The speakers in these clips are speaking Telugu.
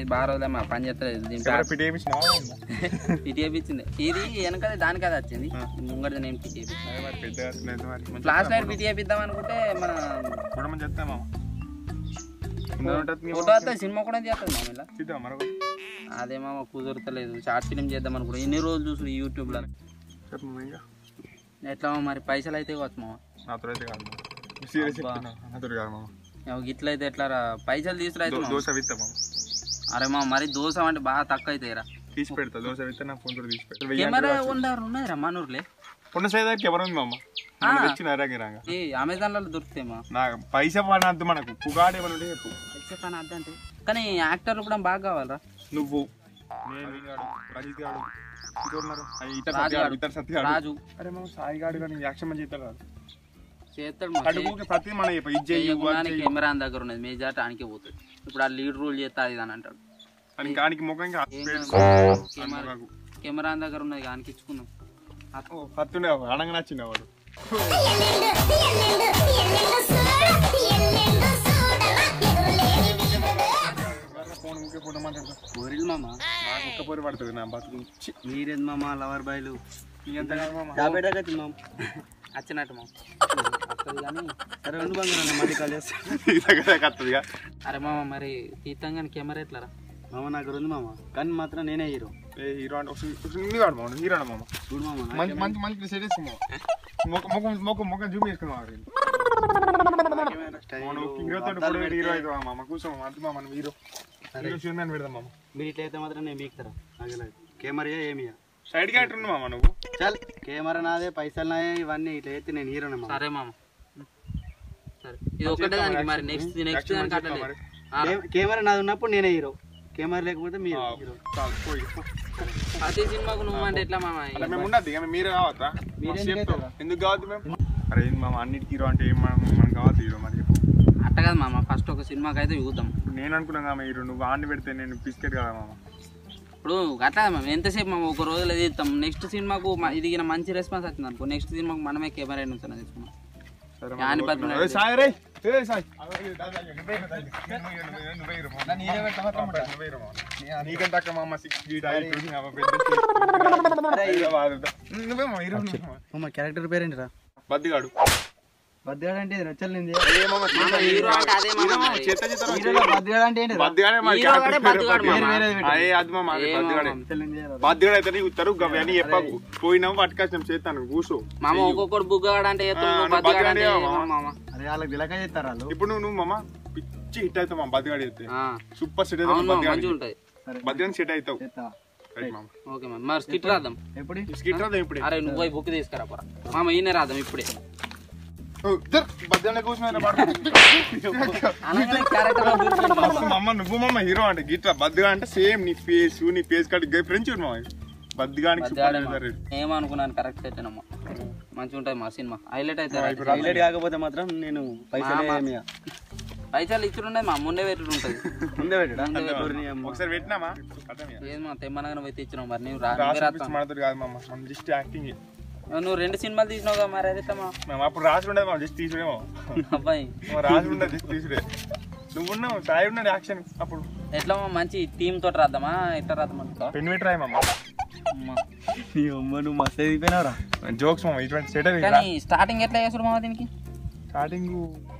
ఇది బాగా రోజులే మా పని చేస్తలేదు దీని కెమెరా ఫిట్ చేయించినావా పిటి వేయించింది ఇది వెనకది దానికి అది వచ్చింది ముంగడి నేను పిటి వేయించింది అదే మరి పెద్దగా వస్తుంది మరి మంచిగా ఫ్లాష్ లైట్ పిటి వేపిద్దాం అనుకుంటే మన కూడా మనం చేస్తాం మామ ముందర ఉంటుంది నీ ఫోటో వస్తే సినిమా కూడా చేస్తుంది మామ ఇలా చూద్దాం మరొక అదేమో కుదురుతలేదు షార్ట్ ఫిల్మ్ చేద్దాం అనుకుంటా ఎన్ని రోజులు చూసు యూట్యూబ్లో చెప్పు మామ ఇంకా ఎట్లా మరి పైసలు అయితే కావచ్చు మామ నాతో అయితే కాదు సీరియస్ అబ్బా. చెప్తున్నా నాతో కాదు మామ ఇక గిట్ల అయితే ఎట్లా రా పైసలు తీసుకురా అయితే దో- మామ. దోశ విత్తా మామ అరే మా మరి దోశ అంటే బాగా తక్కువ అవుతాయి రా తీసి పెడతా దోశ విత్తా నా ఫోన్ తోటి తీసి పెడతా కెమెరా ఉండారు ఉన్నాయి రా మనూర్లే ఉన్న సైదా కెమెరా ఉంది మామ ఆ. తెచ్చిన రాంగ ఈ అమెజాన్లలో దొరుకుతాయి మా నా పైసా పడనద్దు మనకు పుగాడు ఏమైనా ఉంటే చెప్పు పైసా పని అద్దంటే కానీ యాక్టర్లు కూడా బాగా కావాలరా నువ్వు నేను వీగాడు రజిత్ గాడు ఇంకెవరున్నారు? ఆ ఇతర రాజు సత్యగాడు గాడు. ఇతర సత్యగాడు రాజు అరే మనం సాయి గాడు కానీ యాక్షన్ మంచి చేస్తాడు కాదు చేస్తాడు మా అడుగుకి ప్రతి మన చెప్ప ఇది చెయ్యి అది చేయకుండానే చెయ్యి. కెమెరా దగ్గర ఉన్నది మేజాట్ ఆనికే పోతుంది ఇప్పుడు ఆ లీడ్ రూల్ చేస్తా అది అని అంటాడు అని ఇంకా ఆనికి ముఖం ఇంకా ఏం పేరు. కాదు. ఆ కెమెరా ముఖాకు. కెమెరా దగ్గర ఉన్నది ఆనికి ఇచ్చుకుందాం ఓ, కత్తుండే అడంగా నచ్చింది వాడు ఫోన్ ఊరికే ఫోన్ మాట్లాడతా గోరిల్ మామ నాకు ఒక్క పోరి పడుతుంది నా బతుకు ఛీ, మీరేది మామ లవర్ బాయ్లు నీ అంత కాదు మామ. వచ్చినట్టు మామ వస్తుంది కానీ సరే ఉండు బంగారం మళ్ళీ కాల్ చేస్తా నీ దగ్గర కత్తదిగా అరే మామ మరి తీతంగానే కెమెరా ఎట్లా రా మామ నా దగ్గర ఉంది మామ కానీ మాత్రం నేనే హీరో ఏ హీరో అంటే ఒకసారి ఒకసారి నీ వాడు మామ హీరో మామ చూడు మామ నా మంచి మంచి మంచి సెట్ వేసుకో మొక్క మొక్క మొక్క మొక్క జూమ్ చేసుకున్నాం వాడు కెమెరా స్టైల్ మనం హీరో తోటి అద్దాలు కూడా హీరో పెడితే- అయితే మామ కూర్చోం అది మామ మనం హీరో హీరో చూద్దాం పెడదాం మామ మీరు ఇట్లా అయితే మాత్రం నేను బీక్తారా నాగలేదు కెమెరా ఏమియా సైడ్ గా ఎట్టు మామ నువ్వు చల్ కెమెరా నాదే పైసలు నాయే ఇవన్నీ ఇట్లా అయితే నేను హీరోనే మామ సరే మామ సరే ఇది ఒకటే దానికి మరి నెక్స్ట్ నెక్స్ట్ దానికి అట్లా లేదు. ఆ, కె- కెమెరా నాది ఉన్నప్పుడు నేనే హీరో కెమెరా లేకపోతే మీరు హీరో చాలు పోయి ప్రతి సినిమాకు నువ్వు అంటే ఎట్లా మామ అలా మేము ఉండద్దు ఇక మీరు కావద్దా మీరు మస్తు ఎందుకు చెప్తావు. అవుతారా? ఎందుకు కావద్దు మేము అరే ఏంది మామ అన్నిటికి హీరో అంటే ఏం మనం మనం కావద్దు హీరో మరి చెప్పు. అట్ట కాదు మామ ఫస్ట్ ఒక సినిమాకి అయితే చూద్దాం ఇప్పుడు నేను అనుకున్నాను కదా హీరో నువ్వు ఆడిని పెడితే నేను బిస్కెట్ కదా మామ ఇప్పుడు అట్లా మామ ఎంతసేపు మామ ఒక రోజులో తీస్తాం నెక్స్ట్ సినిమాకు మ- ఇది గిన మంచి రెస్పాన్స్ వచ్చింది అనుకో నెక్స్ట్ సినిమాకు మనమే కెమెరా నుంచి తీసుకున్నాం సరే యాని మామ, బదులు ఏ సాయి రే ఏ సాయి నీకంటే అక్క మామ సిక్స్ ఫీట్ నువ్వేమో హీరో మామ క్యారెక్టర్ పేరేంటిరా బద్దిగాడు బద్దిగాడు అంటే ఇది నచ్చలేదు ఏ మామ మామ హీరో అంటే అదే మామ మరి. చేత చేత హీరోలో బద్దిగాడు అంటే ఏంటిరా బద్దిగాడే మా హీరో వాడే క్యారెక్టర్ బద్దిగాడు మామ. వేరే వేరే అయ్యే అది మామ అది ఏ బద్దిగాడే మామ. నచ్చలేదు చేయరా. బద్దిగాడు అయితే నీకు ఉత్తరు గవి అని చెప్పకు పోయినాము పట్టుకొచ్చాం చేస్తాను కూర్చో మామ ఒక్కొక్కడు బుగ్గాడు అంటే ఆ, ఎత్తుడు నువ్వు బతిగాడు అంటే బతిగాడే ఏమో మామ. మామ అరే వాళ్ళకి దిలక చేస్తారు వాళ్ళు ఇప్పుడు నువ్వు నువ్వు మామ పిచ్చి హిట్ అవుతావు మామ బద్దిగాడు అయితే ఆ, సూపర్ సెట్ అవును అవుతావు మామ బద్దిగాడు మంచిగా ఉంటుంది సరే బద్దిగాడు సెట్ అవుతావు చేస్తా రైట్ మామ ఓకే మామ మరి స్కిట్ రాద్దాం ఎప్పుడు స్కిట్ రాదా ఇప్పుడే అరే నువ్వు పోయి బుక్ తీసుకురా పోరా మామ ఈయన రాద్దాం ఇప్పుడే బద్దిగానే కూర్చున్నా అనగానే క్యారెక్టర్ మా అమ్మ నువ్వు మమ్మ హీరో అంటే గిట్లా బద్దిగా అంటే సేమ్ నీ ఫేస్ నీ ఫేస్ కట్ ఫ్రెండ్స్ చూడు మామ బద్దిగానికి సూపర్ చేశారు ఏమనుకున్నాను కరెక్ట్ అయితేనమ్మా మంచిగా ఉంటుంది మా సినిమా హైలైట్ అయితే హైలైట్ కాకపోతే మాత్రం నేను పైసలు మామ. ఏమియా పైసలు ఇచ్చుడున్నది మా ముందే పెట్టుడు ఉంటుంది ముందే పెట్టడా ఒకసారి పెట్టినామా కథమే. ఏది మా తెమ్మనగానే పోయి తెచ్చినావు మరి నువ్వు రా రాసి నువ్వే చూపించి రాస్తావు. మనతో కాదు మామ మనం జస్ట్ యాక్టింగ్ నువ్వు రెండు సినిమాలు తీసినావు కదా మరి అయితే మా మేము అప్పుడు రాసి ఉండదు మనం జస్ట్ తీసుడేమో అబ్బాయి రాసి ఉండదు జస్ట్ తీసుడే నువ్వు ఉన్నావు సాయి ఉన్నాడు యాక్షన్ అప్పుడు ఎట్లా మా మంచి టీమ్ తోటి రాద్దామా ఎట్లా రాద్దామనుకో పెన్ మీటర్ రాయి మామ అమ్మా. నీ అమ్మ నువ్వు మస్తు అయిపోయినావురా జోక్స్ మామ ఇటువంటి సెట్ కానీ స్టార్టింగ్ ఎట్లా చేసుడు మామ దీనికి స్టార్టింగ్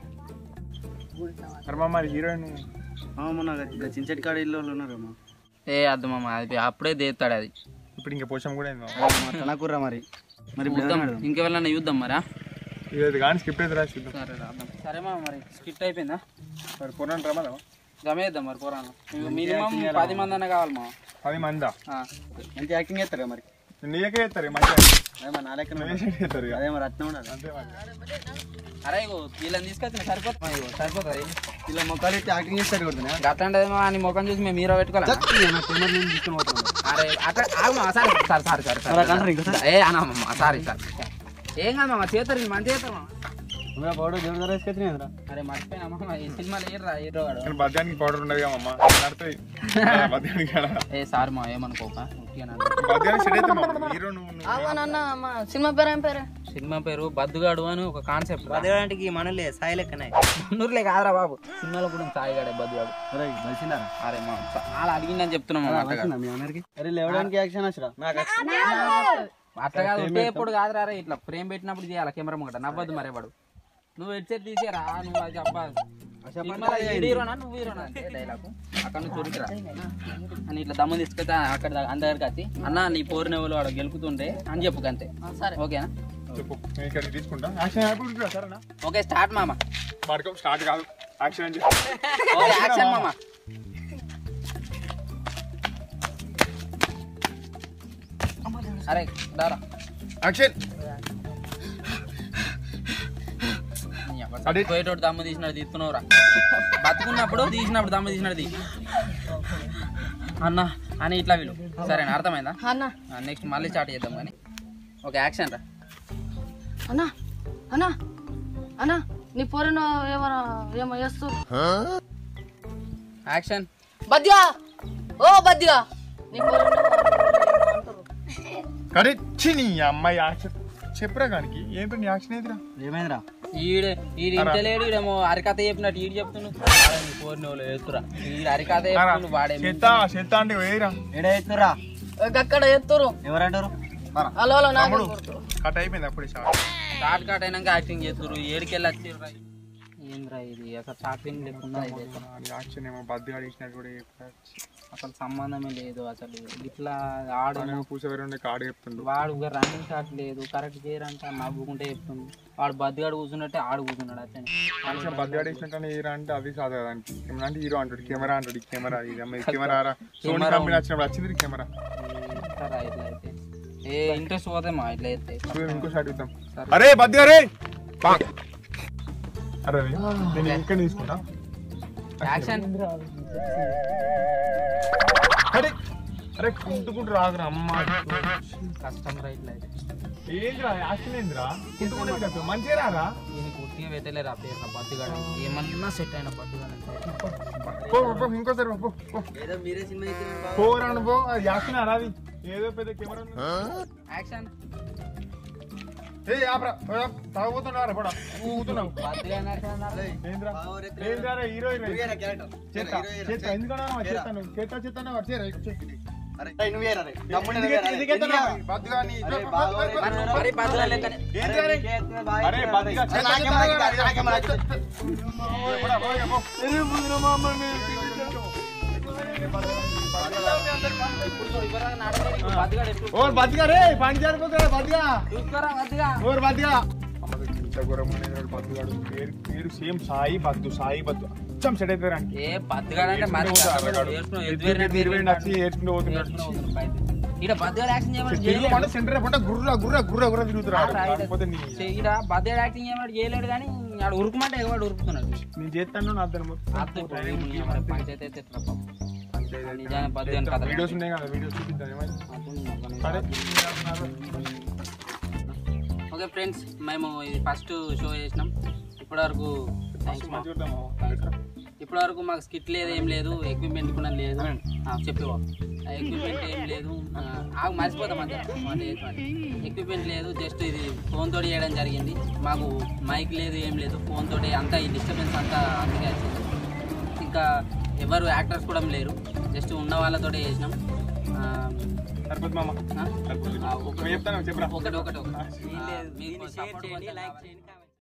అరే మామ హీరోయిన్ మొన్న చించటి కాడ ఇల్లు వాళ్ళు ఉన్నారు అమ్మ ఏ అద్దు మామ అది అప్పుడే దేస్తాడు అది ఇప్పుడు ఇంకా పోషం కూడా అయింది మామ తనకుర్రా మరి మరి ఇప్పుడు చూద్దాం ఏం పెడదాం? ఇంకెవరన్నా చూద్దాం మరా ఇది కానీ స్కిప్ అయితే రాసి చూద్దాం సరే రాద్దాం సరే మామ మరి స్కిట్ అయిపోయిందా మరి పొరాన్ రమ్మదా గమేద్దాం మరి పోరాను మినిమం పది మంది అన్న కావాలి మా పది మందా మంచి యాక్టింగ్ చేస్తారు మరి నీకే చేస్తారు మంచిగా అదే మరి నా లెక్కన నువ్వే చేస్తారు ఇక. అదే మరి అట్నే ఉండాలి అంతే మరి అరే ఇగో వీళ్ళని తీసుకొచ్చిన సరిపోతుంది ఇగో సరిపోతుంది ఇలా మొక్కలు ఇట్టి యాక్టింగ్ చేస్తారు కొడుతున్నా అట్లాంటిదేమో అని ముఖం చూసి మేము హీరో పెట్టుకోవాలి నా కెమెరా నేను తీసుకొని పోతాను అరే అట్లా ఆగు మామ సారీ సారీ సారీ సారీ అలా కంటారు ఇంకోసారి ఏ అన్నమ్మ సారీ సారీ ఏం కాదు మామ చేస్తారు ఇది మంచి చేస్తారు మామ నువ్వు పౌడర్ దేవుడు ధర వేసుకొచ్చినా అరే మర్చిపోయినా మామ ఈ సినిమాలో ఏర్రా హీరో గాడు కానీ బద్యానికి పౌడర్ ఉండదు కదమ్మ నడుతుంది బద్యానికి కాడ. ఏ సారీ మా ఏమనుకోక ఉట్టిగానే అన్నా. బద్యానికి సెట్ అయితే మామ హీరో నువ్వు నువ్వు- అవునన్న మా సినిమా పేరు ఏం పేరు సినిమా పేరు బద్దుగాడు అని ఒక కాన్సెప్ట్ పదవానికి మనలే సాయి లెక్కనే నూరులే కాదురా బాబు సినిమాలో కూడా సాయిగాడే బద్దుగాడు అరే కలిసిందారా అరే మా చాలా అడిగిందని చెప్తున్నాం మా అత్తగారు వచ్చిందా మీ అందరికి అరే లేవడానికి యాక్షన్ వచ్చరా అట్లా కాదు ఉంటే ఎప్పుడు కాదురా రే ఇట్లా ఫ్రేమ్ పెట్టినప్పుడు చేయాలి కెమెరా ముంగట నవ్వద్దు మరే వాడు నువ్వు హెడ్సెట్ తీసేరా నువ్వు అది చెప్పా సినిమాలో ఈడు హీరోనా నువ్వు హీరోనా అంటే డైలాగ్ అక్కడ నుంచి ఉరికిరా అని ఇట్లా దమ్ము తీసుకొచ్చి అక్కడ దాకా అంత దగ్గరికి వచ్చి అన్న నీ పోరిన వాళ్ళు వాడు గెలుపుతుండే అని చెప్పు అంతే ఓకేనా చెప్పు నేను ఇక్కడ తీసుకుంటా యాక్షన్ అయిపోతుందా సరేనా ఓకే స్టార్ట్ మామ పడకం స్టార్ట్ కాదు యాక్షన్ అని చెప్పి ఓకే యాక్షన్ మామ అరే దారా యాక్షన్ అదే. పోయేటోడు దమ్ము తీసినాడు తీస్తున్నావురా బతుకున్నప్పుడు తీసినప్పుడు దమ్ము తీసినాడు తీ అన్న అని ఇట్లా వీళ్ళు సరేనా అర్థమైందా అన్నా నెక్స్ట్ మళ్ళీ స్టార్ట్ చేద్దాం కానీ ఓకే యాక్షన్ రా అన్నా అన్నా అన్నా నీ పొరన ఏమన్నా ఏమో చేస్తారు యాక్షన్ బద్దిగా ఓ బద్దిగా నీ పొరన కరే ఛీ, నీ అమ్మాయి యాక్షన్ చెప్పురా కానికి ఏంటో నీ యాక్షన్ ఏదిరా ఏమైందిరా ఈడు ఈడు ఇంటలేడు ఈడేమో అరికథ చెప్పినట్టు ఈడు చెప్తున్నావు పోరిన వాళ్ళు వేస్తురా ఈడు అరికథ చెప్తున్నాడు వాడే చెత్త చెత్త అంటే వేయరా ఏడా ఎత్తురా అక్కడ ఎత్తురు ఎవరంటారు హలో హలో నాకు తమ్ముడు కట్ అయిపోయింది అప్పుడే షార్ట్ షార్ట్ కట్ అయినాక యాక్టింగ్ చేస్తున్నారు ఏడికెళ్ళి వచ్చిర్రా ఏంద్రా ఇది అసలు షార్టింగ్ లేకుండా ఇది. యాక్షన్ ఏమో బద్దుగా చేసినట్టు కూడా చెప్పారు. అసలు సంబంధమే లేదు అసలు ఇట్లా ఆడు వాడేమో కూర్చోబెట్టి ఉండే కాడు చెప్తుండు వాడు రన్నింగ్ షాట్ లేదు కరెక్ట్ చేయరంట నవ్వుకుంటే చెప్తుంది వాడు బద్దిగాడు కూర్చున్నట్టే ఆడు కూర్చున్నాడు అతను కొంచెం బద్దుగా చేసినట్టు హీరో అంటే అది కాదు కదా దానికి కెమెరా అంటే హీరో అంటాడు కెమెరా అంటాడు ఈ కెమెరా ఇది అమ్మ కెమెరా రా సోనీ కంపెనీ వచ్చినప్పుడు వచ్చింది కెమెరా సరే ఇట్లా అయితే ఏ ఇంట్రెస్ట్ పోతే మా ఇట్లా అయితే ఇంకో షాట్ ఇద్దాం అరే బద్దుగా రే పాక్. అరే రే, నేను ఇంకా తీసుకుంటా యాక్షన్ అరే అరే కుంటుకుంటూ రాదురా అమ్మ కష్టం రా ఇట్లా అయితే ఏంద్రా యాక్షన్ ఏంద్రా కుంటుకుంటే కదా మంచిగా రారా దీన్ని గుర్తిగా పెట్టలేరు ఆ పేరు బద్దిగాడు ఏమన్నా సెట్ అయిన బద్దిగాడు అంటే పో పో, పో ఇంకోసారి పో, పో పో. ఏదో మీరే సినిమా ఇచ్చిన పోరాను పో అది యాక్షన్ రాది ఏదో పెద్ద కెమెరా ఉంది. యాక్షన్ ఏ ఆపరా పోరా, తాగుతున్నారా పోడా ఊగుతున్నావు బద్దిగాడు యాక్షన్ ఏంద్రా ఏంద్రా రే, హీరో హీరో చేత చేత ఎందుకన్నా చేత నువ్వు చేత చేత వచ్చేరా అరే నువ్వేరా రే తమ్ముడు నువ్వేరా రే? బద్దుగాని అరే బాగా రే. మరి బద్దిగాడు లెక్కనే ఏంద్రా రే? చేస్తున్నా బాగా అరే బద్దుగా అరే నాకేం లాగింది? అరే నాకేం లాగింది? పోరా, పోరా, పో. బద్దిగాడు ఎప్పుడు ఓర్ బద్దుగా రే పని జరిపోతారా బద్దుగా చూసుకోరా బద్దిగా ఓర్ బద్దుగా బద్దుగాడు పేరు పేరు సేమ్ సాయి బద్దు సాయి బద్దు అచ్చం సెట్ అవుతారా ఏ బద్దిగాడు అంటే మరి ఏడ్చుకుంటూ పోతున్నాడు ఇక్కడ బద్దిగాడు యాక్షన్ చేయమని తెలుగు మాట సెంటర్ పంట గుర్ర గుర్ర గుర్ర గుర్ర తిరుగుతున్నాడు కాకపోతే నీ ఇక్కడ బద్దిగాడు యాక్టింగ్ చేయమని చేయలేడు కానీ ఆడు ఉరుకుమంటే ఎగవాడు ఉరుకుతున్నాడు నేను చేస్తాను నా అర్థం అర్థం పంచాయతీ అయితే ఎట్లా పాపం. నిజానికి బద్దిగాని కథ వీడియోస్ ఉన్నాయి కదా వీడియోస్ చూపిద్దాం ఏమైనా అరే ఓకే ఫ్రెండ్స్ మేము ఇది ఫస్ట్ షో చేసినాం ఇప్పటివరకు థ్యాంక్స్ మా ఇప్పటివరకు మాకు స్కిట్ లేదు ఏం లేదు ఎక్విప్మెంట్ కూడా లేదు చెప్పేవా ఎక్విప్మెంట్ ఏం లేదు ఆ, ఆగు మర్చిపోతాం అంతే ఎక్విప్మెంట్ లేదు జస్ట్ ఇది ఫోన్ తోటి చేయడం జరిగింది మాకు మైక్ లేదు ఏం లేదు ఫోన్ తోటి అంతా ఈ డిస్టర్బెన్స్ అంతా అందుకే వచ్చింది ఇంకా ఎవరు యాక్టర్స్ కూడా లేరు జస్ట్ ఉన్న వాళ్ళతోటే చేసినాం ఆ, సరిపోతుంది మామ ఆ? సరిపోతుంది ఆ, ఒక- చెప్తాను చెప్పరా ఒకటి ఒకటి ఒకటి మీకు support కొంచెం కావాలి.